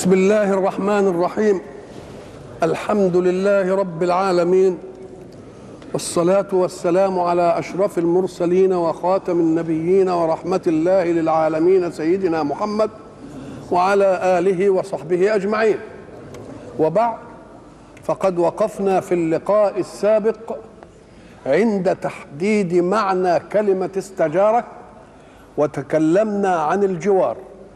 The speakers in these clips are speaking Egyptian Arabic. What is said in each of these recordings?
بسم الله الرحمن الرحيم الحمد لله رب العالمين والصلاة والسلام على أشرف المرسلين وخاتم النبيين ورحمة الله للعالمين سيدنا محمد وعلى آله وصحبه أجمعين وبعد فقد وقفنا في اللقاء السابق عند تحديد معنى كلمة استجارة وتكلمنا عن الجوار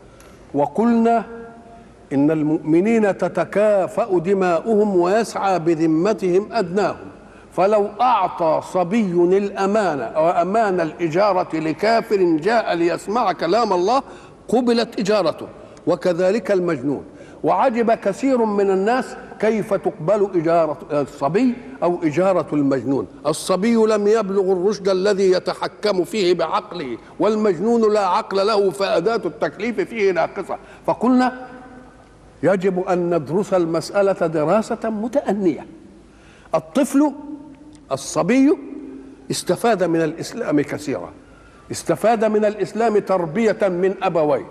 وقلنا إن المؤمنين تتكافأ دماؤهم ويسعى بذمتهم أدناهم فلو أعطى صبي الأمانة أو أمان الإجارة لكافر جاء ليسمع كلام الله قبلت إجارته وكذلك المجنون وعجب كثير من الناس كيف تقبل إجارة الصبي أو إجارة المجنون الصبي لم يبلغ الرشد الذي يتحكم فيه بعقله والمجنون لا عقل له فأداة التكليف فيه ناقصة فقلنا يجب أن ندرس المسألة دراسة متأنية الطفل الصبي استفاد من الإسلام كثيرا استفاد من الإسلام تربية من أبويه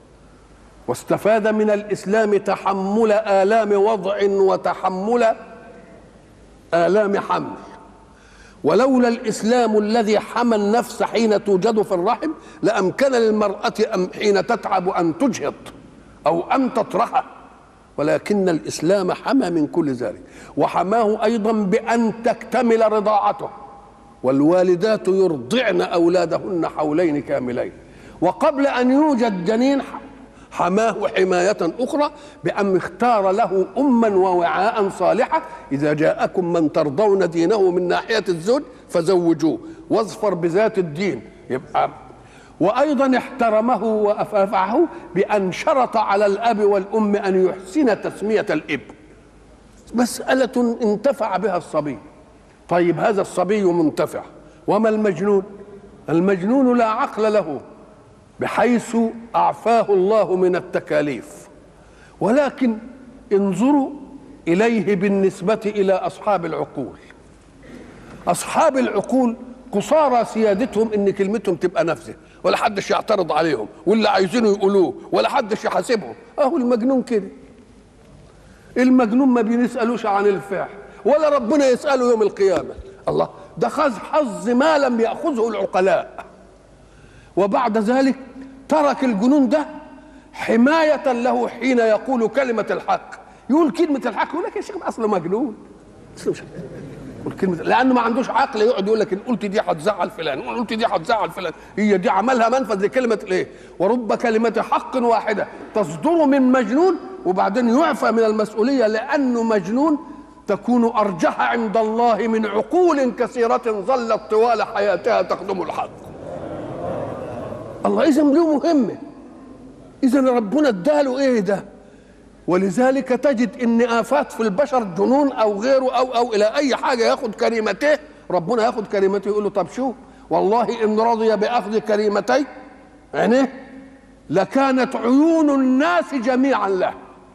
واستفاد من الإسلام تحمل آلام وضع وتحمل آلام حمل ولولا الإسلام الذي حمى النفس حين توجد في الرحم لأمكن للمرأة حين تتعب أن تجهض أو أن تطرحه ولكن الإسلام حمى من كل ذلك وحماه أيضا بأن تكتمل رضاعته والوالدات يرضعن أولادهن حولين كاملين وقبل أن يوجد جنين حماه حماية أخرى بأن اختار له أما ووعاء صالحة إذا جاءكم من ترضون دينه من ناحية الزوج فزوجوه واظفر بذات الدين يبقى وأيضا احترمه وأفافعه بأن شرط على الأب والأم أن يحسن تسمية الابن مسألة انتفع بها الصبي طيب هذا الصبي منتفع وما المجنون المجنون لا عقل له بحيث أعفاه الله من التكاليف ولكن انظروا إليه بالنسبة إلى أصحاب العقول أصحاب العقول قصارى سيادتهم ان كلمتهم تبقى نفسه ولا حدش يعترض عليهم واللي عايزينه يقولوه ولا حدش يحاسبهم اهو المجنون كده المجنون ما بيسالوش عن الفعل ولا ربنا يساله يوم القيامه الله ده خذ حظ ما لم ياخذه العقلاء وبعد ذلك ترك الجنون ده حماية له حين يقول كلمة الحق يقول كلمة الحق يقول لك يا شيخ أصله مجنون أصله مش والكلمة لأنه ما عندوش عقل يقعد يقول لك إن قلت دي هتزعل فلان وإن قلت دي هتزعل فلان هي دي عملها منفذ لكلمة الإيه؟ ورب كلمة حق واحدة تصدر من مجنون وبعدين يعفى من المسؤولية لأنه مجنون تكون أرجح عند الله من عقول كثيرة ظلت طوال حياتها تخدم الحق الله إذا له مهمة إذا ربنا اداله إيه ده ولذلك تجد ان افات في البشر جنون او غيره او او الى اي حاجه ياخد كريمته ربنا ياخد كريمته يقول له طب شوف والله ان رضي باخذ كريمتي عينيه لكانت عيون الناس جميعا له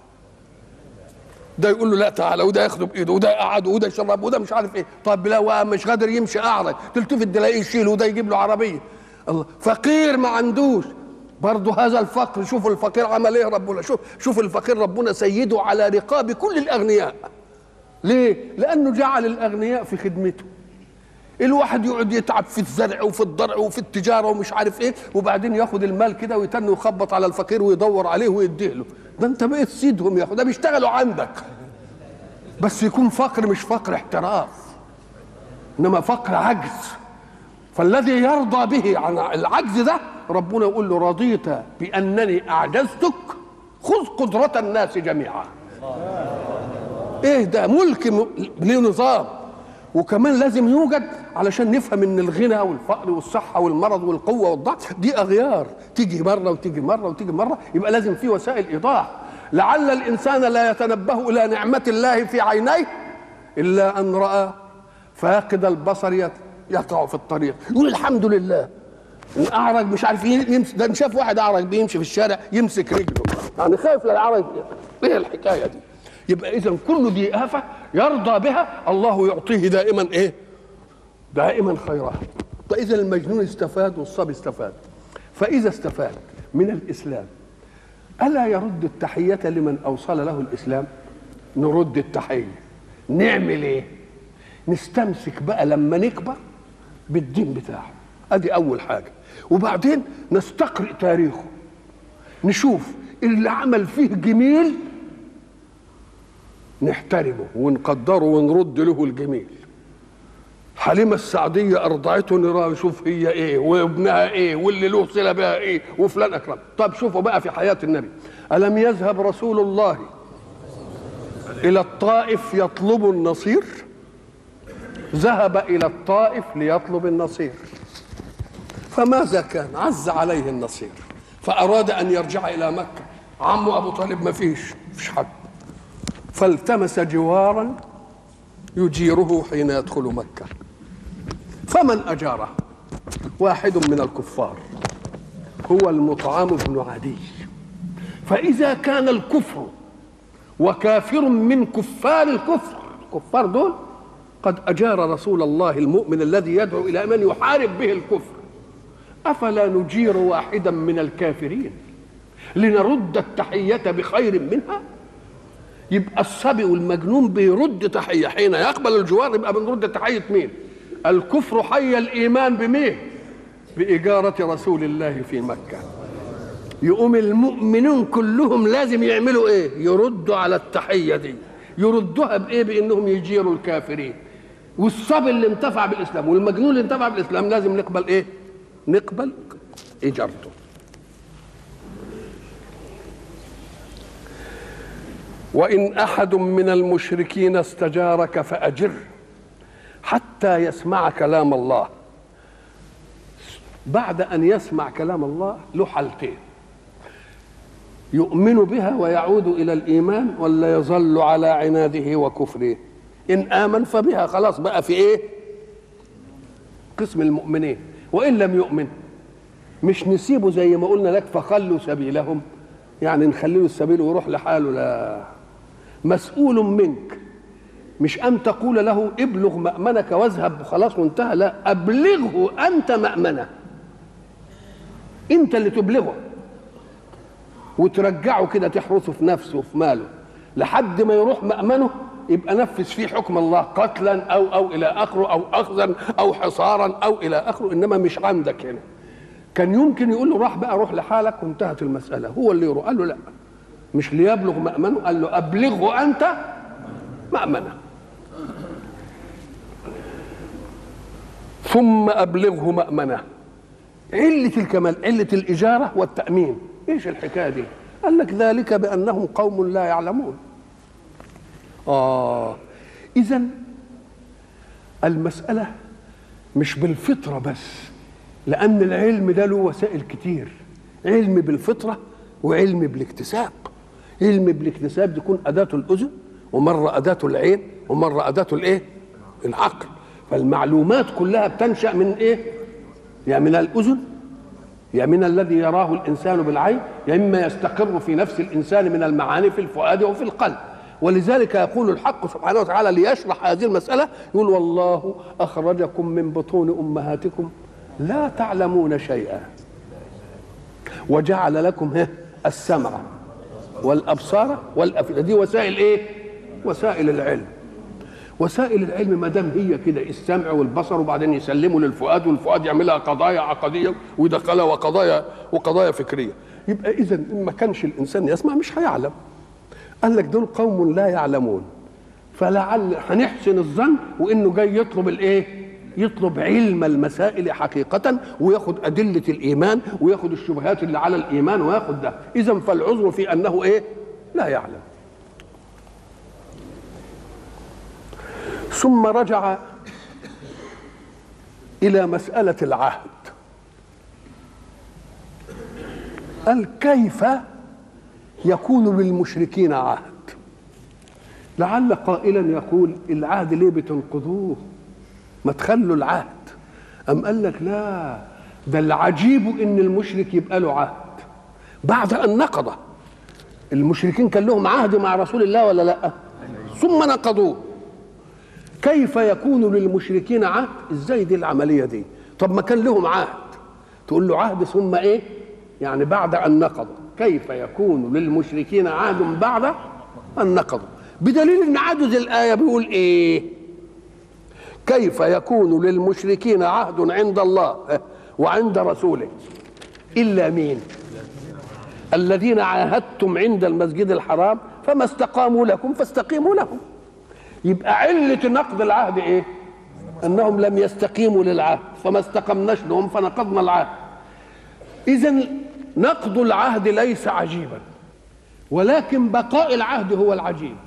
ده يقول له لا تعالى وده ياخده بايده وده يقعده وده يشرب وده مش عارف ايه طب لا مش قادر يمشي اعرج تلتفت تلاقيه يشيله وده يجيب له عربيه الله فقير ما عندوش برضه هذا الفقر شوف الفقير عمل ايه ربنا شوف شوف الفقير ربنا سيده على رقاب كل الاغنياء ليه لانه جعل الاغنياء في خدمته الواحد يقعد يتعب في الزرع وفي الضرع وفي التجاره ومش عارف ايه وبعدين ياخد المال كده ويتن ويخبط على الفقير ويدور عليه ويديه له ده انت بقيت سيدهم يا اخو ده بيشتغلوا عندك بس يكون فقر مش فقر احتراف انما فقر عجز فالذي يرضى به عن العجز ده ربنا يقول له رضيت بانني اعجزتك خذ قدره الناس جميعا ايه ده ملك له نظام وكمان لازم يوجد علشان نفهم ان الغنى والفقر والصحه والمرض والقوه والضعف دي اغيار تيجي مره وتيجي مره وتيجي مره يبقى لازم في وسائل ايضاح لعل الانسان لا يتنبه الى نعمه الله في عينيه الا ان راى فاقد البصر يقع في الطريق يقول الحمد لله واعرج مش عارف يمسك ده شاف واحد اعرج بيمشي في الشارع يمسك رجله يعني خايف للعرج ايه الحكايه دي يبقى اذا كل دي افه يرضى بها الله يعطيه دائما ايه دائما خيرها فاذا المجنون استفاد والصبي استفاد فاذا استفاد من الاسلام ألا يرد التحية لمن أوصل له الإسلام نرد التحية نعمل إيه نستمسك بقى لما نكبر بالدين بتاعه ادي اول حاجه وبعدين نستقرئ تاريخه نشوف اللي عمل فيه جميل نحترمه ونقدره ونرد له الجميل حليمة السعدية أرضعته نرى شوف هي إيه وابنها إيه واللي له صلة بها إيه وفلان أكرم طب شوفوا بقى في حياة النبي ألم يذهب رسول الله إلى الطائف يطلب النصير ذهب إلى الطائف ليطلب النصير فماذا كان عز عليه النصير فأراد أن يرجع إلى مكة عمه أبو طالب ما فيش فيش حد فالتمس جوارا يجيره حين يدخل مكة فمن أجاره واحد من الكفار هو المطعم بن عدي فإذا كان الكفر وكافر من كفار الكفر الكفار دول قد أجار رسول الله المؤمن الذي يدعو إلى من يحارب به الكفر أفلا نجير واحدا من الكافرين لنرد التحية بخير منها يبقى الصبي والمجنون بيرد تحية حين يقبل الجوار يبقى بنرد تحية مين الكفر حي الإيمان بمين بإجارة رسول الله في مكة يقوم المؤمنون كلهم لازم يعملوا ايه يردوا على التحية دي يردوها بايه بانهم يجيروا الكافرين والصبي اللي انتفع بالاسلام والمجنون اللي انتفع بالاسلام لازم نقبل ايه نقبل اجارته وان احد من المشركين استجارك فاجر حتى يسمع كلام الله بعد ان يسمع كلام الله له حالتين يؤمن بها ويعود الى الايمان ولا يظل على عناده وكفره ان امن فبها خلاص بقى في ايه قسم المؤمنين وان لم يؤمن مش نسيبه زي ما قلنا لك فخلوا سبيلهم يعني نخلي له السبيل ويروح لحاله لا مسؤول منك مش ان تقول له ابلغ مأمنك واذهب خلاص وانتهى لا ابلغه انت مأمنه انت اللي تبلغه وترجعه كده تحرسه في نفسه وفي ماله لحد ما يروح مأمنه يبقى نفذ فيه حكم الله قتلا او او الى اخره او اخذا او حصارا او الى اخره انما مش عندك هنا كان يمكن يقول له راح بقى روح لحالك وانتهت المساله هو اللي يروح قال له لا مش ليبلغ مأمنه قال له ابلغه انت مأمنه ثم ابلغه مأمنه علة الكمال علة الإجارة والتأمين إيش الحكاية دي قال لك ذلك بأنهم قوم لا يعلمون آه إذا المسألة مش بالفطرة بس لأن العلم ده له وسائل كتير علم بالفطرة وعلم بالاكتساب علم بالاكتساب دي يكون أداة الأذن ومرة أداة العين ومرة أداة الإيه؟ العقل فالمعلومات كلها بتنشأ من إيه؟ يا من الأذن يا من الذي يراه الإنسان بالعين يا إما يستقر في نفس الإنسان من المعاني في الفؤاد وفي القلب ولذلك يقول الحق سبحانه وتعالى ليشرح هذه المسألة يقول والله أخرجكم من بطون أمهاتكم لا تعلمون شيئا وجعل لكم السمع والأبصار والأفئدة دي وسائل إيه؟ وسائل العلم وسائل العلم ما دام هي كده السمع والبصر وبعدين يسلموا للفؤاد والفؤاد يعملها قضايا عقديه ويدخلها وقضايا وقضايا فكريه يبقى اذا ان ما كانش الانسان يسمع مش هيعلم قال لك دول قوم لا يعلمون فلعل هنحسن الظن وانه جاي يطلب الايه يطلب علم المسائل حقيقة وياخد أدلة الإيمان وياخد الشبهات اللي على الإيمان وياخد ده إذا فالعذر في أنه إيه لا يعلم ثم رجع الى مساله العهد قال كيف يكون للمشركين عهد لعل قائلا يقول العهد ليه بتنقضوه ما تخلوا العهد أم قال لك لا ده العجيب ان المشرك يبقى له عهد بعد ان نقضه المشركين كان لهم عهد مع رسول الله ولا لا ثم نقضوه كيف يكون للمشركين عهد ازاي دي العمليه دي طب ما كان لهم عهد تقول له عهد ثم ايه يعني بعد ان نقض كيف يكون للمشركين عهد بعد ان نقضوا بدليل ان عجز الايه بيقول ايه كيف يكون للمشركين عهد عند الله وعند رسوله الا مين الذين عاهدتم عند المسجد الحرام فما استقاموا لكم فاستقيموا لهم يبقى علة نقض العهد ايه انهم لم يستقيموا للعهد فما استقمناش لهم فنقضنا العهد اذا نقض العهد ليس عجيبا ولكن بقاء العهد هو العجيب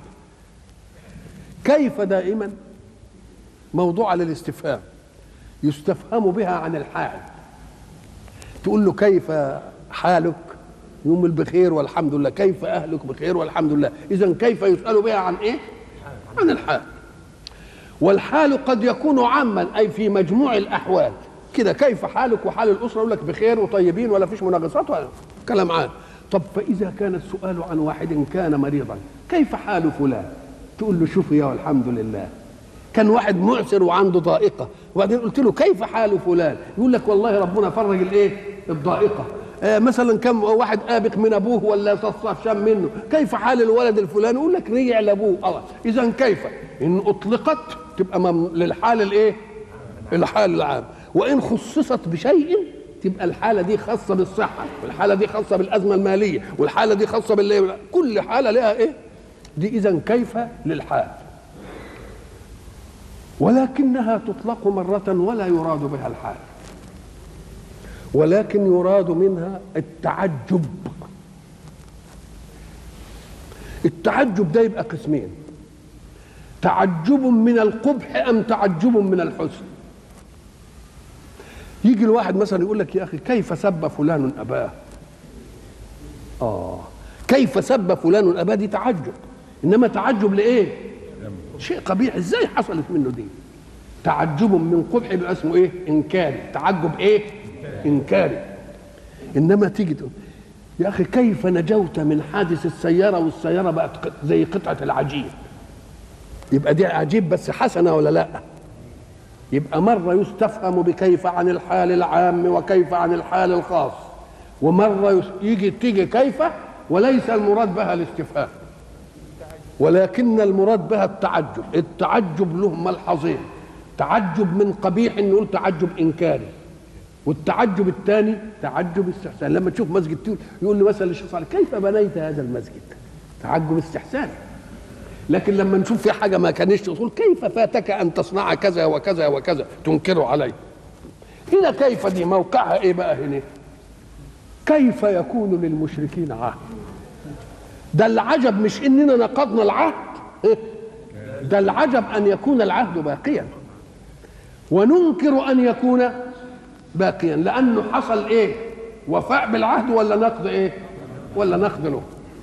كيف دائما موضوع للاستفهام يستفهم بها عن الحال تقول له كيف حالك يوم بخير والحمد لله كيف اهلك بخير والحمد لله اذا كيف يسال بها عن ايه عن الحال والحال قد يكون عاما اي في مجموع الاحوال كده كيف حالك وحال الاسره يقول لك بخير وطيبين ولا فيش مناقصات ولا كلام عام طب فاذا كان السؤال عن واحد كان مريضا كيف حال فلان تقول له شوف يا والحمد لله كان واحد معسر وعنده ضائقه وبعدين قلت له كيف حال فلان يقول لك والله ربنا فرج الايه الضائقه آه مثلا كم واحد ابق من ابوه ولا صفشان منه كيف حال الولد الفلاني يقول لك رجع لابوه الله اذا كيف ان اطلقت تبقى مم... للحال الايه الحال العام وان خصصت بشيء تبقى الحاله دي خاصه بالصحه والحاله دي خاصه بالازمه الماليه والحاله دي خاصه باللي كل حاله لها ايه دي اذا كيف للحال ولكنها تطلق مرة ولا يراد بها الحال ولكن يراد منها التعجب التعجب ده يبقى قسمين تعجب من القبح أم تعجب من الحسن يجي الواحد مثلا يقول لك يا أخي كيف سب فلان أباه آه كيف سب فلان أباه دي تعجب إنما تعجب لإيه شيء قبيح ازاي حصلت منه دي تعجب من قبح يبقى اسمه ايه انكاري تعجب ايه انكاري انما تيجي تقول يا اخي كيف نجوت من حادث السياره والسياره بقت زي قطعه العجين يبقى دي عجيب بس حسنه ولا لا يبقى مره يستفهم بكيف عن الحال العام وكيف عن الحال الخاص ومره يجي تيجي كيف وليس المراد بها الاستفهام ولكن المراد بها التعجب التعجب له ملحظين تعجب من قبيح نقول تعجب انكاري والتعجب الثاني تعجب استحسان لما تشوف مسجد تقول يقول لي مثلا الشيخ صالح كيف بنيت هذا المسجد تعجب استحسان لكن لما نشوف في حاجه ما كانش تقول كيف فاتك ان تصنع كذا وكذا وكذا تنكره علي هنا كيف دي موقعها ايه بقى هنا كيف يكون للمشركين عهد ده العجب مش اننا نقضنا العهد ده العجب ان يكون العهد باقيا وننكر ان يكون باقيا لانه حصل ايه وفاء بالعهد ولا نقض ايه ولا نقض له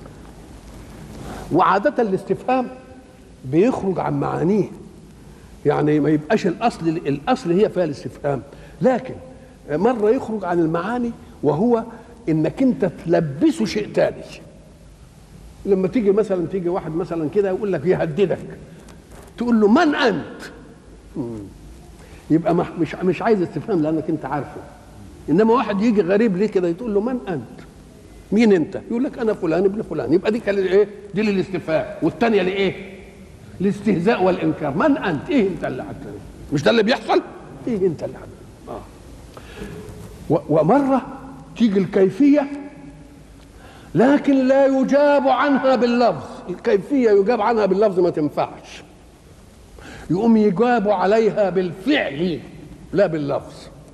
وعادة الاستفهام بيخرج عن معانيه يعني ما يبقاش الاصل الاصل هي فيها الاستفهام لكن مرة يخرج عن المعاني وهو انك انت تلبسه شيء تاني لما تيجي مثلا تيجي واحد مثلا كده يقول لك يهددك تقول له من انت مم. يبقى مش مش عايز استفهام لانك انت عارفه انما واحد يجي غريب ليه كده تقول له من انت مين انت يقول لك انا فلان ابن فلان يبقى دي كان ايه دي للاستفهام والثانيه لايه الاستهزاء والانكار من انت ايه انت اللي حتى مش ده اللي بيحصل ايه انت اللي حتى اه ومره تيجي الكيفيه لكن لا يجاب عنها باللفظ الكيفية يجاب عنها باللفظ ما تنفعش يقوم يجاب عليها بالفعل لا باللفظ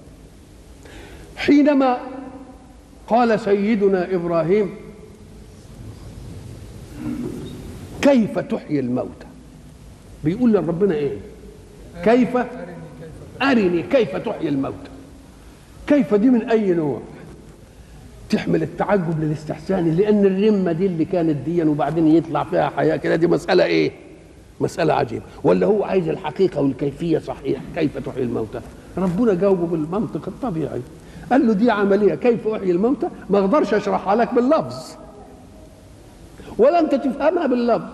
حينما قال سيدنا إبراهيم كيف تحيي الموتى بيقول لربنا ايه كيف أرني كيف تحيي الموتى كيف دي من أي نوع تحمل التعجب للاستحسان لان الرمه دي اللي كانت دي وبعدين يطلع فيها حياه كده دي مساله ايه؟ مساله عجيبه ولا هو عايز الحقيقه والكيفيه صحيح كيف تحيي الموتى؟ ربنا جاوبه بالمنطق الطبيعي قال له دي عمليه كيف احيي الموتى؟ ما اقدرش اشرحها لك باللفظ ولا انت تفهمها باللفظ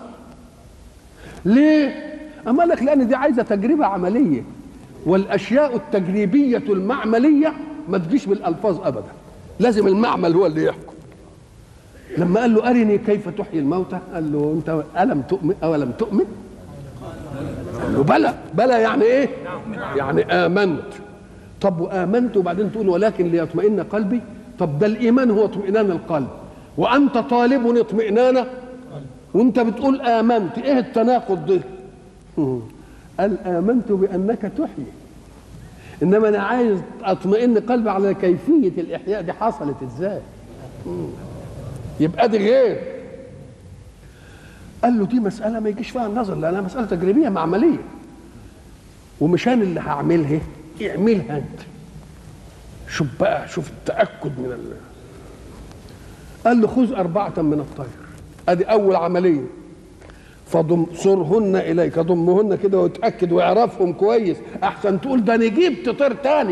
ليه؟ اما لك لان دي عايزه تجربه عمليه والاشياء التجريبيه المعمليه ما تجيش بالالفاظ ابدا لازم المعمل هو اللي يحكم لما قال له ارني كيف تحيي الموتى قال له انت الم تؤمن اولم تؤمن قال له بلى بلى يعني ايه يعني امنت طب وامنت وبعدين تقول ولكن ليطمئن قلبي طب ده الايمان هو اطمئنان القلب وانت طالب اطمئنان وانت بتقول امنت ايه التناقض ده قال امنت بانك تحيي انما انا عايز اطمئن قلبي على كيفيه الاحياء دي حصلت ازاي يبقى دي غير قال له دي مساله ما يجيش فيها النظر لانها مساله تجريبيه معمليه ومش انا اللي هعملها اعملها انت شوف بقى شوف التاكد من ال... قال له خذ اربعه من الطير ادي اول عمليه فضم صرهن اليك ضمهن كده وتاكد واعرفهم كويس احسن تقول ده انا جبت طير تاني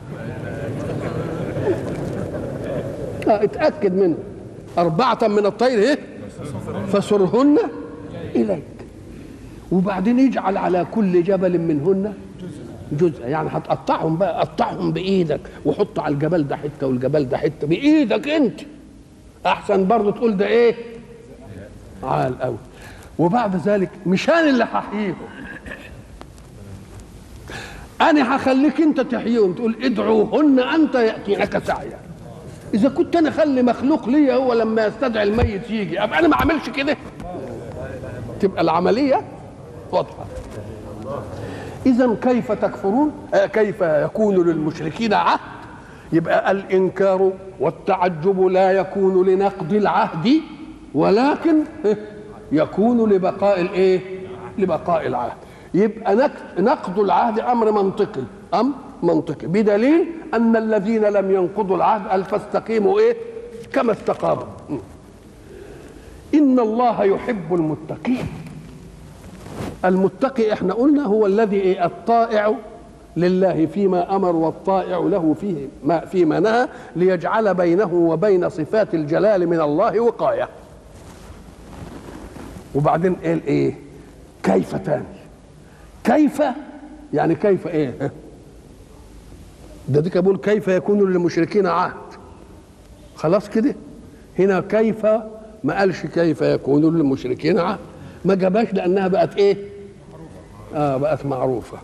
اه اتاكد منه اربعه من الطير ايه فصرهن اليك وبعدين يجعل على كل جبل منهن جزء يعني هتقطعهم بقى قطعهم بايدك وحط على الجبل ده حته والجبل ده حته بايدك انت احسن برضه تقول ده ايه عال قوي وبعد ذلك مش انا اللي هحييهم انا هخليك انت تحييهم تقول ادعوهن انت ياتينك سعيا اذا كنت انا اخلي مخلوق ليا هو لما يستدعي الميت يجي ابقى انا ما اعملش كده تبقى العمليه واضحه اذا كيف تكفرون آه كيف يكون للمشركين عهد يبقى الانكار والتعجب لا يكون لنقض العهد ولكن يكون لبقاء الايه لبقاء العهد يبقى نقض العهد امر منطقي امر منطقي بدليل ان الذين لم ينقضوا العهد قال فاستقيموا ايه كما استقاموا ان الله يحب المتقين المتقي احنا قلنا هو الذي ايه الطائع لله فيما امر والطائع له فيه ما فيما نهى ليجعل بينه وبين صفات الجلال من الله وقايه وبعدين قال ايه كيف تاني كيف يعني كيف ايه ده ديك بقول كيف يكون للمشركين عهد خلاص كده هنا كيف ما قالش كيف يكون للمشركين عهد ما جابهاش لانها بقت ايه اه بقت معروفه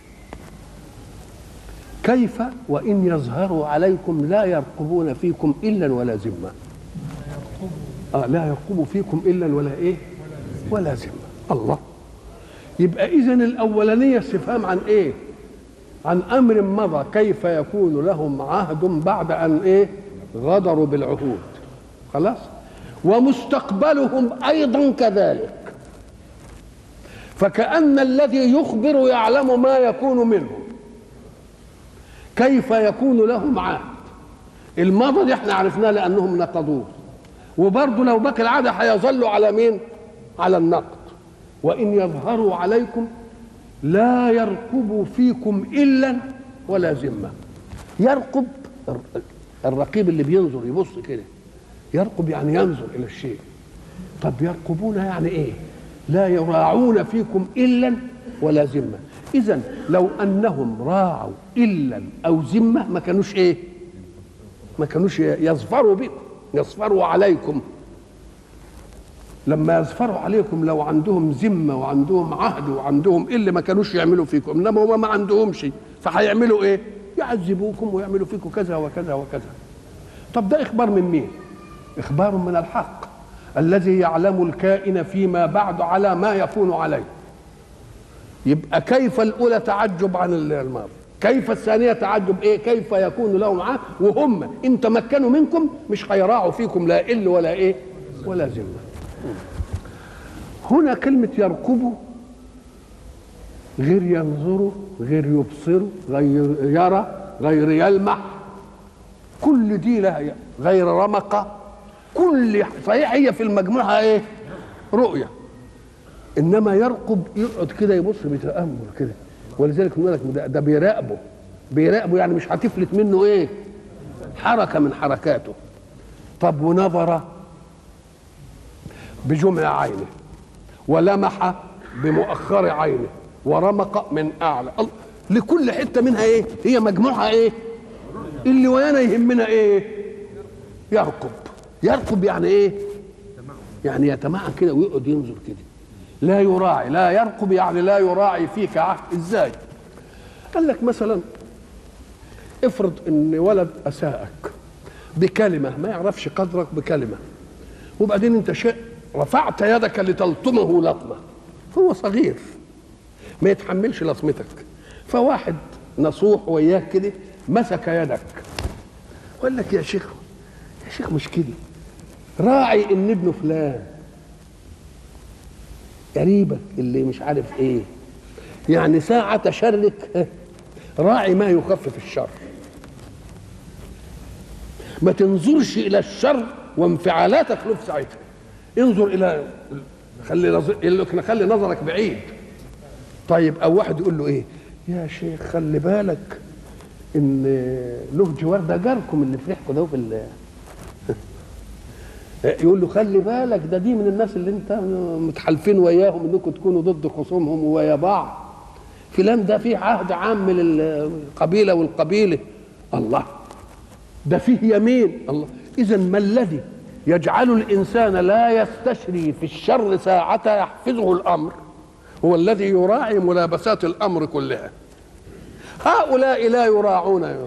كيف وان يظهروا عليكم لا يرقبون فيكم الا ولا ذمه اه لا يرقبوا فيكم الا ولا ايه ولا ذمه الله يبقى اذا الاولانيه استفهام عن ايه عن امر مضى كيف يكون لهم عهد بعد ان ايه غدروا بالعهود خلاص ومستقبلهم ايضا كذلك فكأن الذي يخبر يعلم ما يكون منهم كيف يكون لهم عهد الماضي دي احنا عرفناه لانهم نقضوه وبرضه لو بقي العاده هيظلوا على مين على النقد وان يظهروا عليكم لا يرقب فيكم الا ولا ذمه يرقب الرقيب اللي بينظر يبص كده يرقب يعني ينظر الى الشيء طب يرقبون يعني ايه لا يراعون فيكم الا ولا ذمه اذا لو انهم راعوا الا او ذمه ما كانوش ايه ما كانوش يظفروا بكم يظفروا عليكم لما يظفروا عليكم لو عندهم ذمه وعندهم عهد وعندهم ايه اللي ما كانوش يعملوا فيكم انما هم ما عندهمش فهيعملوا ايه يعذبوكم ويعملوا فيكم كذا وكذا وكذا طب ده اخبار من مين اخبار من الحق الذي يعلم الكائن فيما بعد على ما يكون عليه يبقى كيف الاولى تعجب عن الماضي كيف الثانيه تعجب ايه كيف يكون لهم عهد وهم ان تمكنوا منكم مش هيراعوا فيكم لا ال ولا ايه ولا ذمه هنا كلمه يركبوا غير ينظروا غير يبصروا غير يرى غير يلمح كل دي لها غير رمقه كل صحيح هي في المجموعه ايه رؤيه انما يرقب يقعد كده يبص بتامل كده ولذلك يقول لك ده, ده بيراقبه بيراقبه يعني مش هتفلت منه ايه حركه من حركاته طب ونظر بجمع عينه ولمح بمؤخر عينه ورمق من اعلى لكل حته منها ايه هي مجموعها ايه اللي ويانا يهمنا ايه يرقب يرقب يعني ايه يعني يتمعن كده ويقعد ينظر كده لا يراعي لا يرقب يعني لا يراعي فيك عهد ازاي قال لك مثلا افرض ان ولد اساءك بكلمه ما يعرفش قدرك بكلمه وبعدين انت شيء رفعت يدك لتلطمه لطمه فهو صغير ما يتحملش لطمتك فواحد نصوح وياك كده مسك يدك وقال لك يا شيخ يا شيخ مش كده راعي ان ابنه فلان قريبك اللي مش عارف ايه يعني ساعة شرك راعي ما يخفف الشر ما تنظرش الى الشر وانفعالاتك له في ساعتها انظر الى خلي نظر يقول لك خلي نظرك بعيد طيب او واحد يقول له ايه يا شيخ خلي بالك ان له جوار ده جاركم اللي في ريحكم ده في ال- يقول له خلي بالك ده دي من الناس اللي انت متحالفين وياهم انكم تكونوا ضد خصومهم ويا بعض فلان ده فيه عهد عام من القبيله والقبيله الله ده فيه يمين الله اذا ما الذي يجعل الانسان لا يستشري في الشر ساعة يحفظه الامر هو الذي يراعي ملابسات الامر كلها هؤلاء لا يراعون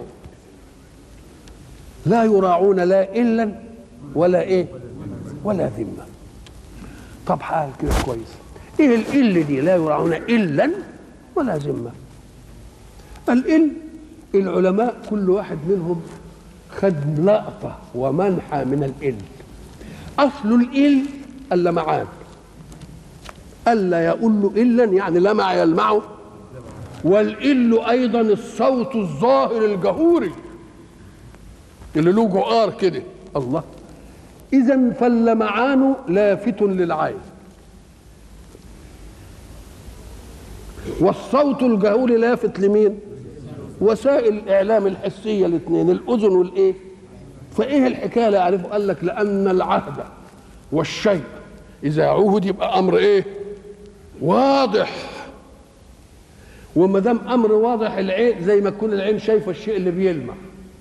لا يراعون لا الا ولا ايه ولا ذمه طب حال كده كويس ايه الإل دي لا يراعون الا ولا ذمه الإل العلماء كل واحد منهم خد لقطة ومنحى من الإل أصل الإل اللمعان ألا يقول له إلا يعني لمع يلمعه والإل أيضا الصوت الظاهر الجهوري اللي له جؤار كده الله إذا فاللمعان لافت للعين والصوت الجهوري لافت لمين؟ وسائل الاعلام الحسيه الاثنين الاذن والايه فايه الحكايه لا اعرفه قال لك لان العهد والشيء اذا عهد يبقى امر ايه واضح وما دام امر واضح العين زي ما تكون العين شايفه الشيء اللي بيلمع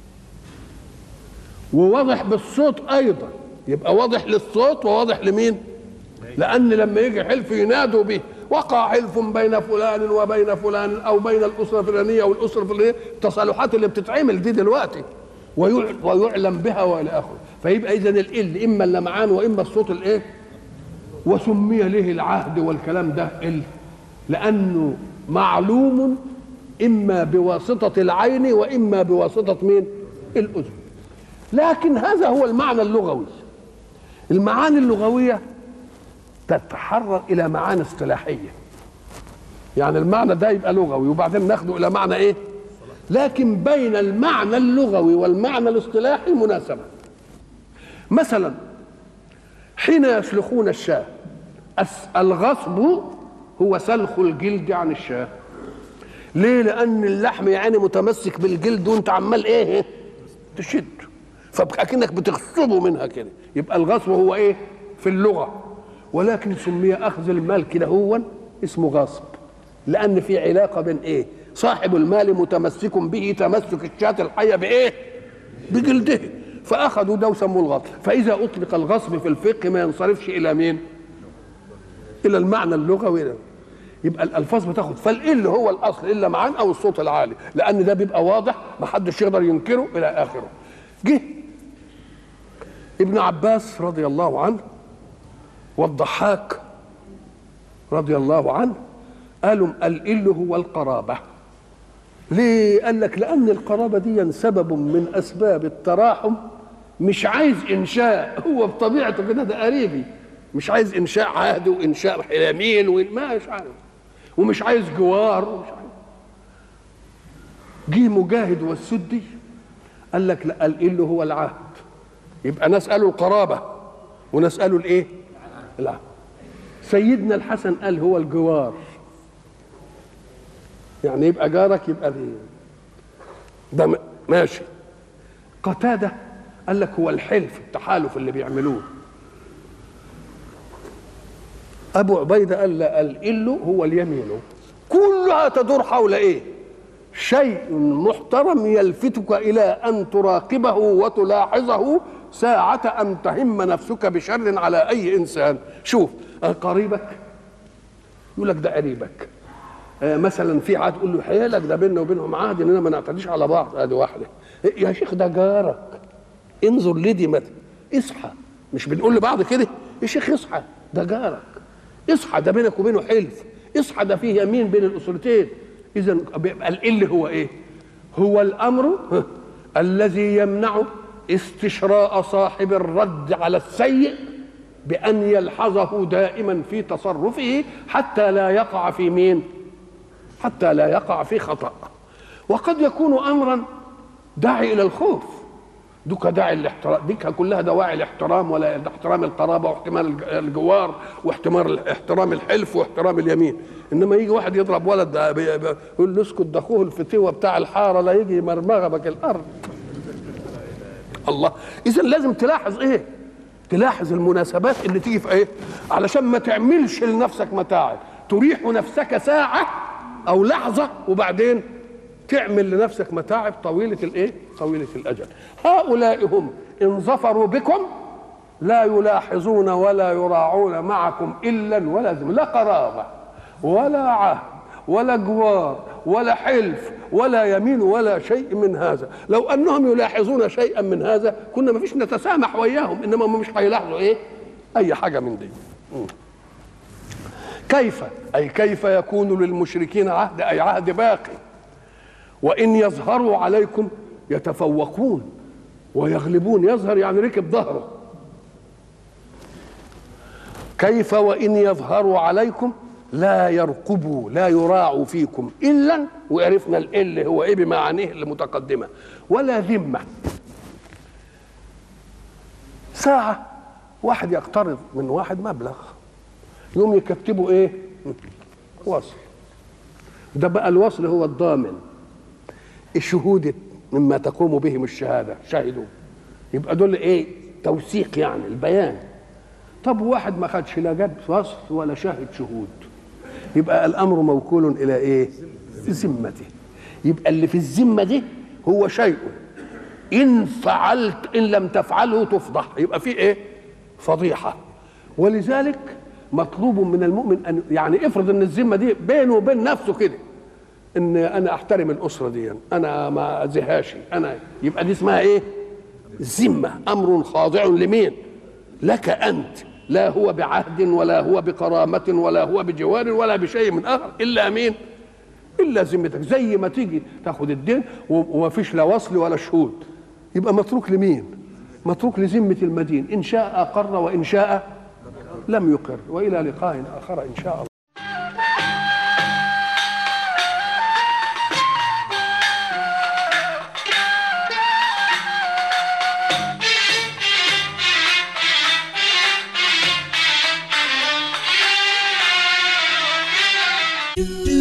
وواضح بالصوت ايضا يبقى واضح للصوت وواضح لمين لان لما يجي حلف ينادوا به وقع حلف بين فلان وبين فلان او بين الاسره الفلانيه والاسره الفلانيه التصالحات اللي بتتعمل دي دلوقتي ويع- ويعلم بها والى اخره فيبقى اذا ال اما اللمعان واما الصوت الايه وسمي له العهد والكلام ده ال لانه معلوم اما بواسطه العين واما بواسطه مين الاذن لكن هذا هو المعنى اللغوي المعاني اللغويه تتحرر الى معاني اصطلاحيه يعني المعنى ده يبقى لغوي وبعدين ناخده الى معنى ايه لكن بين المعنى اللغوي والمعنى الاصطلاحي مناسبه مثلا حين يسلخون الشاة الس- الغصب هو سلخ الجلد عن الشاة ليه لان اللحم يعني متمسك بالجلد وانت عمال ايه تشد فاكنك بتغصبه منها كده يبقى الغصب هو ايه في اللغه ولكن سمي اخذ المال كده هو اسمه غصب لان في علاقه بين ايه صاحب المال متمسك به تمسك الشاة الحيه بايه بجلده فاخذوا ده وسموه الغصب فاذا اطلق الغصب في الفقه ما ينصرفش الى مين الى المعنى اللغوي ده. يبقى الالفاظ بتاخد فالال هو الاصل الا معان او الصوت العالي لان ده بيبقى واضح ما حدش يقدر ينكره الى اخره جه ابن عباس رضي الله عنه والضحاك رضي الله عنه قالوا الإل هو القرابة ليه؟ قال لك لأن القرابة دي سبب من أسباب التراحم مش عايز إنشاء هو بطبيعته كده ده قريبي مش عايز إنشاء عهد وإنشاء يمين وما مش عارف ومش عايز جوار ومش عارف جه مجاهد والسدي قال لك لا الإل هو العهد يبقى ناس قالوا القرابة وناس قالوا الإيه؟ العهد سيدنا الحسن قال هو الجوار يعني يبقى جارك يبقى دي ده م- ماشي قتادة قال لك هو الحلف التحالف اللي بيعملوه أبو عبيدة قال لا الإل هو اليمين كلها تدور حول إيه شيء محترم يلفتك إلى أن تراقبه وتلاحظه ساعة أن تهم نفسك بشر على أي إنسان شوف قريبك يقول لك ده قريبك آه مثلا في عهد تقول له حيالك ده بيننا وبينهم عهد اننا ما نعتديش على بعض ادي واحده يا شيخ ده جارك انظر لدي متى اصحى مش بنقول لبعض كده يا شيخ اصحى ده جارك اصحى ده بينك وبينه حلف اصحى ده فيه يمين بين الاسرتين اذا اللي هو ايه هو الامر الذي يمنع استشراء صاحب الرد على السيء بأن يلحظه دائما في تصرفه حتى لا يقع في مين حتى لا يقع في خطأ وقد يكون أمرا داعي إلى الخوف دوك داعي الاحترام ديك كلها دواعي الاحترام ولا احترام القرابة واحتمال الجوار واحتمال احترام الحلف واحترام اليمين انما يجي واحد يضرب ولد يقول له اسكت ده اخوه الفتوه بتاع الحاره لا يجي يمرمغ بك الارض الله اذا لازم تلاحظ ايه تلاحظ المناسبات اللي تيجي في ايه علشان ما تعملش لنفسك متاعب تريح نفسك ساعة أو لحظة وبعدين تعمل لنفسك متاعب طويلة الإيه؟ طويلة الأجل هؤلاء هم إن ظفروا بكم لا يلاحظون ولا يراعون معكم إلا ولا ذم لا قرابة ولا عهد ولا جوار ولا حلف ولا يمين ولا شيء من هذا لو انهم يلاحظون شيئا من هذا كنا ما فيش نتسامح وياهم انما هم مش هيلاحظوا ايه اي حاجه من دي كيف اي كيف يكون للمشركين عهد اي عهد باقي وان يظهروا عليكم يتفوقون ويغلبون يظهر يعني ركب ظهره كيف وان يظهروا عليكم لا يرقبوا لا يراعوا فيكم الا وعرفنا ال هو ايه بمعانيه المتقدمه ولا ذمه ساعه واحد يقترض من واحد مبلغ يوم يكتبوا ايه وصل ده بقى الوصل هو الضامن الشهود مما تقوم بهم الشهاده شهدوا يبقى دول ايه توثيق يعني البيان طب واحد ما خدش لا جاب وصل ولا شاهد شهود يبقى الامر موكول الى ايه ذمته يبقى اللي في الذمه دي هو شيء ان فعلت ان لم تفعله تفضح يبقى في ايه فضيحه ولذلك مطلوب من المؤمن ان يعني افرض ان الذمه دي بينه وبين نفسه كده ان انا احترم الاسره دي انا ما اذيهاش انا يبقى دي اسمها ايه ذمه امر خاضع لمين لك انت لا هو بعهد ولا هو بكرامة ولا هو بجوار ولا بشيء من آخر إلا مين إلا ذمتك زي ما تيجي تاخد الدين وما فيش لا وصل ولا شهود يبقى متروك لمين متروك لذمة المدين إن شاء أقر وإن شاء لم يقر وإلى لقاء آخر إن شاء الله do